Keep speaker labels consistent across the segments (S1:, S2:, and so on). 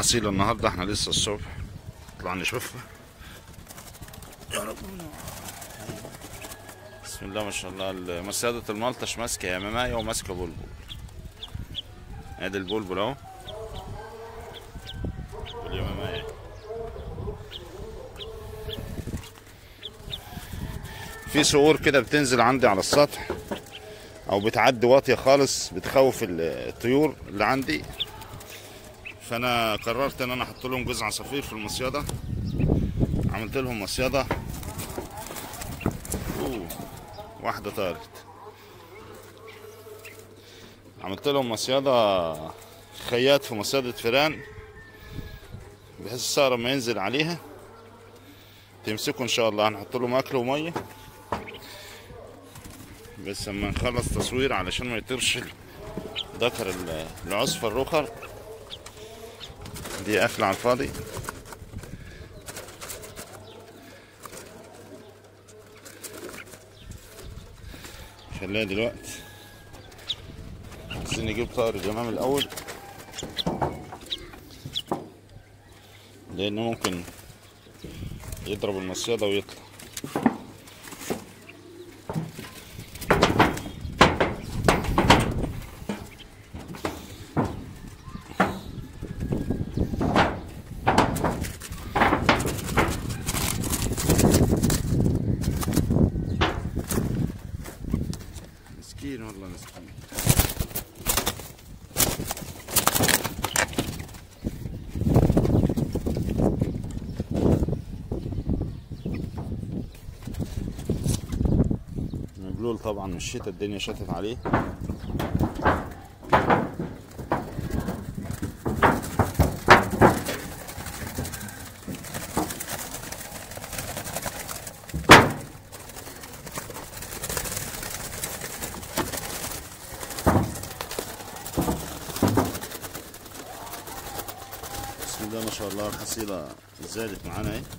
S1: التفاصيل النهارده احنا لسه الصبح نطلع نشوفها يا رب بسم الله ما شاء الله مسيدة الملطش ماسكة يا مماية وماسكة بلبل ادي البلبل اهو واليمامية في صقور كده بتنزل عندي على السطح او بتعدي واطيه خالص بتخوف ال- الطيور اللي عندي فانا قررت ان انا احط لهم جزء عصافير في المصيده عملت لهم مصيده أوه، واحده طارت عملت لهم مصيده خياط في مصيده فيران بحيث الصقر لما ينزل عليها تمسكه ان شاء الله هنحط لهم اكل وميه بس لما نخلص تصوير علشان ما يطيرش ذكر ال- العصفة الرخر دي قافلة على الفاضي خليها دلوقتي عايزين نجيب طائر الجمام الأول لأنه ممكن يضرب المصيدة ويطلع مسكين والله مسكين مبلول طبعا من الشتاء الدنيا شتت عليه بسم الله ما شاء الله الحصيلة زادت معانا اهي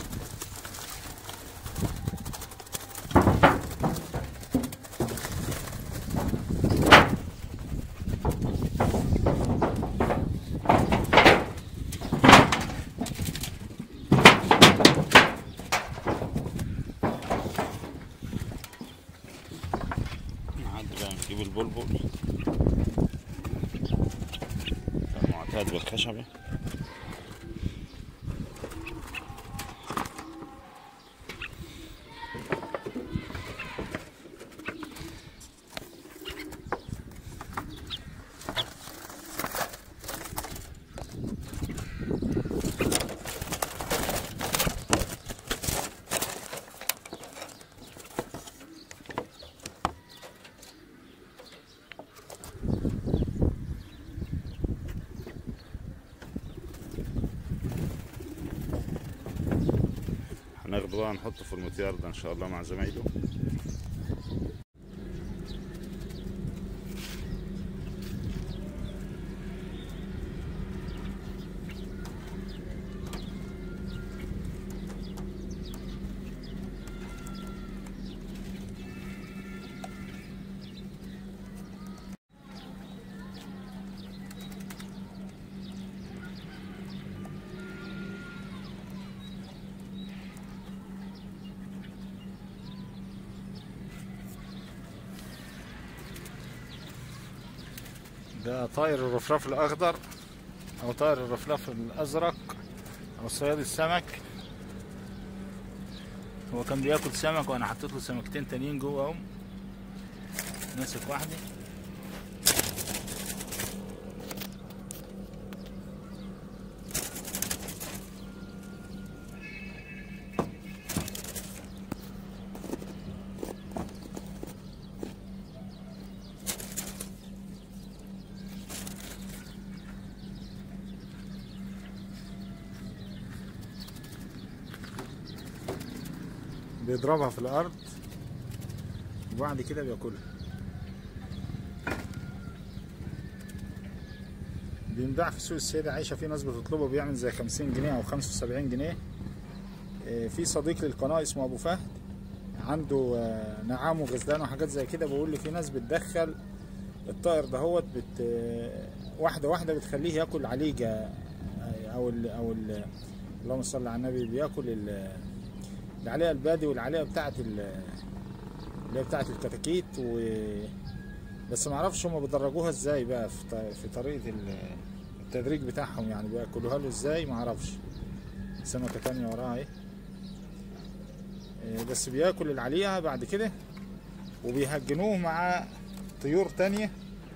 S1: نعدي بقى نجيب البلبل معتاد بالخشبة هناخده بقى نحطه في المطيار ده ان شاء الله مع زمايله
S2: ده طائر الرفراف الأخضر أو طائر الرفراف الأزرق أو صياد السمك هو كان بياكل سمك وأنا حطيت له سمكتين تانيين جوه أهم ماسك واحدة بيضربها في الأرض وبعد كده بياكلها بينباع في سوق السيدة عايشة في ناس بتطلبه بيعمل زي 50 جنيه أو 75 جنيه آه، في صديق للقناة اسمه أبو فهد عنده آه، نعام وغزلان وحاجات زي كده بيقول لي في ناس بتدخل الطائر دهوت بت آه، واحدة واحدة بتخليه ياكل عليجة آه، او ال او ال اللهم صل على النبي بياكل ال- العليقه البادي والعليقه بتاعت ال- اللي هي بتاعت الكتاكيت و بس ما اعرفش هم بيدرجوها ازاي بقى في ط- في طريقه ال- التدريج بتاعهم يعني بياكلوها له ازاي ما اعرفش سمكه تانية وراها اهي آه، بس بياكل العليقه بعد كده وبيهجنوه مع طيور تانية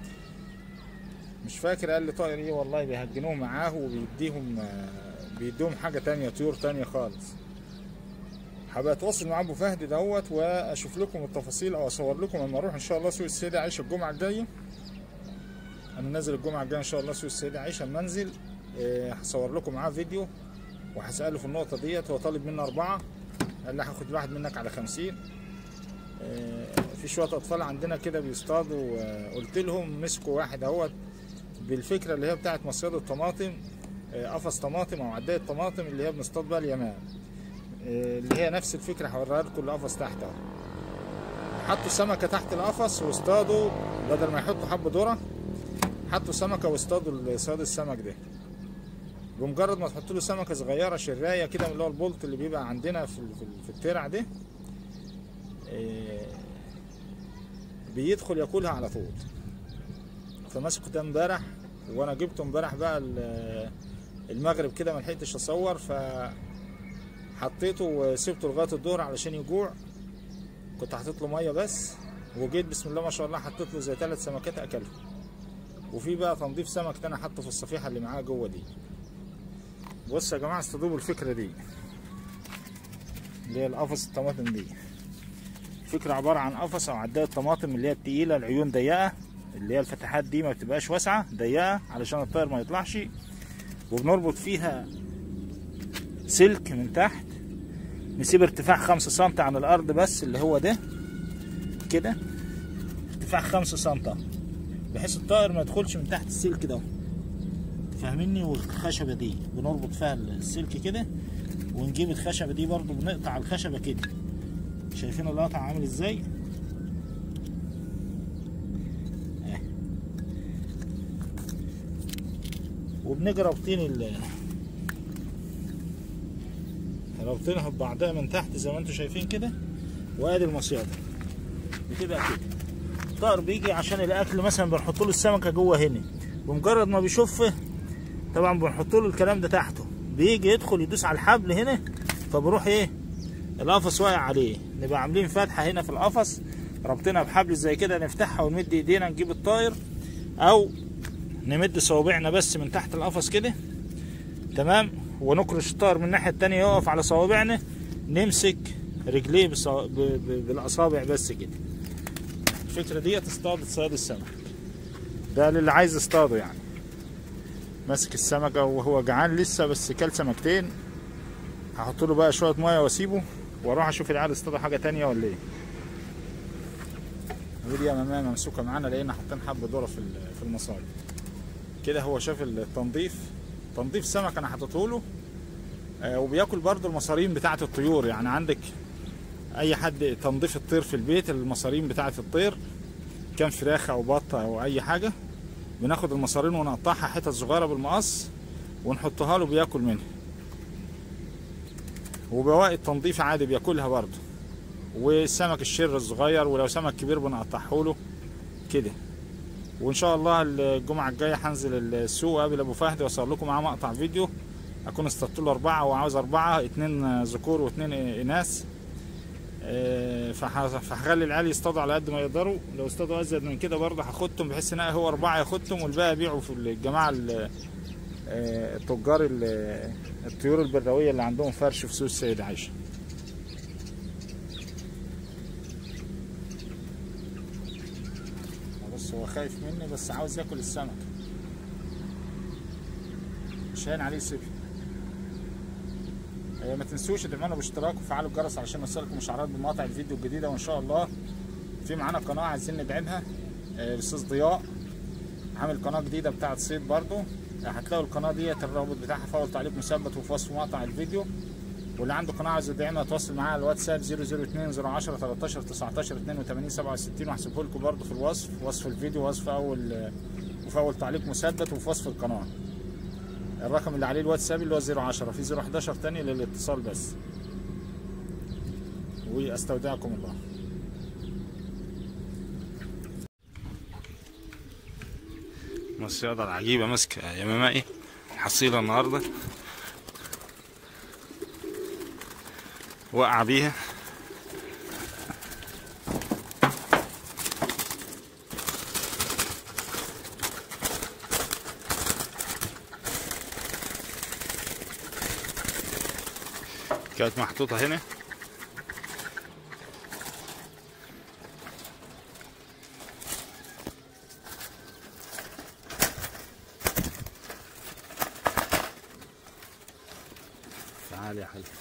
S2: مش فاكر قال لي طائر ايه والله بيهجنوه معاه وبيديهم آه، بيديهم حاجة تانية طيور تانية خالص هبقى اتواصل مع ابو فهد دوت واشوف لكم التفاصيل او اصور لكم لما اروح ان شاء الله سوق السيدة عايشة الجمعة الجاية انا نازل الجمعة الجاية ان شاء الله سوق السيدة عايشة المنزل آه، هصور لكم معاه فيديو وهسأله في النقطة ديت هو طالب مني أربعة قال لي هاخد واحد منك على خمسين آه، في شوية أطفال عندنا كده بيصطادوا آه، قلت لهم مسكوا واحد اهوت بالفكرة اللي هي بتاعت مصيدة الطماطم آه، قفص طماطم أو عداية طماطم اللي هي بنصطاد بيها اليمام آه، اللي هي نفس الفكرة هوريها لكم القفص تحت اهو حطوا سمكة تحت القفص واصطادوا بدل ما يحطوا حب ذرة حطوا سمكة واصطادوا صياد السمك ده بمجرد ما تحط له سمكة صغيرة شراية كده من اللي هو البولت اللي بيبقى عندنا في ال- في ال- في الترع ده آه، بيدخل ياكلها على طول فمسكه ده امبارح وانا جبته امبارح بقى ال- المغرب كده ما لحقتش اصور ف حطيته وسبته لغايه الظهر علشان يجوع كنت حاطط له ميه بس وجيت بسم الله ما شاء الله حطيت له زي ثلاث سمكات اكلهم وفي بقى تنظيف سمك تاني حاطه في الصفيحه اللي معاه جوه دي بص يا جماعه استضيفوا الفكره دي اللي هي القفص الطماطم دي فكرة عبارة عن قفص أو عداية طماطم اللي هي التقيلة العيون ضيقة اللي هي الفتحات دي ما بتبقاش واسعة ضيقة علشان الطائر ما يطلعش وبنربط فيها سلك من تحت نسيب ارتفاع خمسة سنتي عن الأرض بس اللي هو ده كده ارتفاع خمسة سنتي بحيث الطائر ما يدخلش من تحت السلك ده فاهميني والخشبة دي بنربط فيها السلك كده ونجيب الخشبة دي برضو بنقطع الخشبة كده شايفين القطع عامل ازاي اهي. وبنجي رابطين ال رابطينها ببعضها من تحت زي ما انتم شايفين كده وادي المصيدة بتبقى كده الطائر بيجي عشان الاكل مثلا بنحط له السمكه جوه هنا بمجرد ما بيشوفه طبعا بنحط له الكلام ده تحته بيجي يدخل يدوس على الحبل هنا فبروح ايه القفص واقع عليه نبقى عاملين فتحه هنا في القفص رابطينها بحبل زي كده نفتحها ونمد ايدينا نجيب الطائر او نمد صوابعنا بس من تحت القفص كده تمام ونكرش الطائر من الناحيه التانية يقف على صوابعنا نمسك رجليه بصو... ب... ب... بالاصابع بس كده الفكره دي تصطاد صياد السمك ده للي عايز يصطاده يعني ماسك السمكه وهو جعان لسه بس كل سمكتين هحط له بقى شويه ميه واسيبه واروح اشوف العيال اصطادوا حاجه تانية ولا ايه ودي اماميه ممسوكه معانا لقينا حاطين حب ذره في ال- في المصايد كده هو شاف التنظيف تنظيف سمك انا حاطته له آه، وبياكل برضو المصارين بتاعه الطيور يعني عندك اي حد تنظيف الطير في البيت المصارين بتاعه الطير كان فراخ او بطه او اي حاجه بناخد المصارين ونقطعها حتت صغيره بالمقص ونحطها له بياكل منها وبواقي التنظيف عادي بياكلها برضه والسمك الشر الصغير ولو سمك كبير بنقطعه له كده وان شاء الله الجمعه الجايه هنزل السوق اقابل ابو فهد واصور لكم معاه مقطع فيديو اكون اصطدت له اربعه وعاوز اربعه اتنين ذكور واتنين اناث آه، فح- فهخلي العيال يصطادوا على قد ما يقدروا لو اصطادوا ازيد من كده برضه هاخدهم بحيث ان أنا هو اربعه ياخدهم والباقي ابيعه في الجماعه ال- آه، التجار ال- الطيور البرويه اللي عندهم فرش في سوق السيدة عايشه بص هو خايف مني بس عاوز ياكل السمك مش هين عليه سيبي آه، ما تنسوش تدعمونا باشتراك وفعلوا الجرس علشان يوصلكم اشعارات بمقاطع الفيديو الجديده وان شاء الله في معانا قناه عايزين ندعمها آه، الاستاذ ضياء عامل قناه جديده بتاعه صيد برضو آه، هتلاقوا القناه ديت الرابط بتاعها في اول تعليق مثبت وفي وصف مقطع الفيديو واللي عنده قناه عايز يدعمها يتواصل معايا على الواتساب 002 010 13 19 82 67 وهسيبه لكم برضو في الوصف وصف الفيديو وصف اول وفي اول تعليق مثبت وفي وصف القناه الرقم اللي عليه الواتساب اللي هو 010 في 011 تاني للاتصال بس واستودعكم الله
S1: الصيادة العجيبة ماسكة يا مامائي حصيلة النهاردة وقع بيها كانت محطوطة هنا تعال يا حلو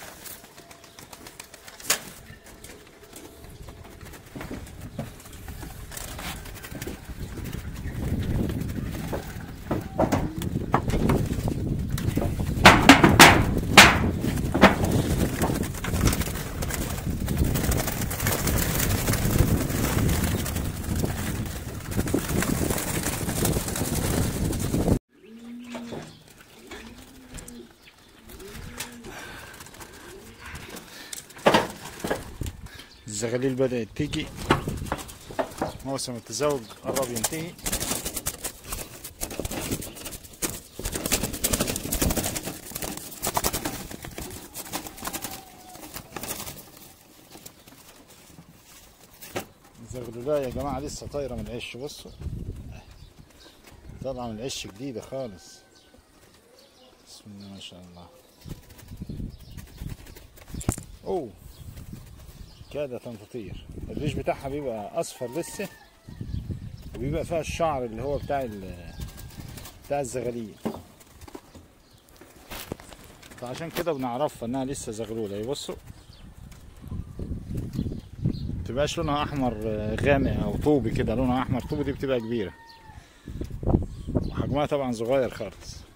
S2: الزغاليل بدأت تيجي موسم التزاوج قرب ينتهي الزغلولاية يا جماعة لسه طايرة من العش بصوا طالعة من العش جديدة خالص بسم الله ما شاء الله اوه كادت ان تطير الريش بتاعها بيبقى اصفر لسه وبيبقى فيها الشعر اللي هو بتاع ال- بتاع الزغاليل فعشان كده بنعرفها انها لسه زغلوله يبصوا متبقاش لونها احمر آه، غامق او طوبي كده لونها احمر طوبي دي بتبقى كبيره وحجمها طبعا صغير خالص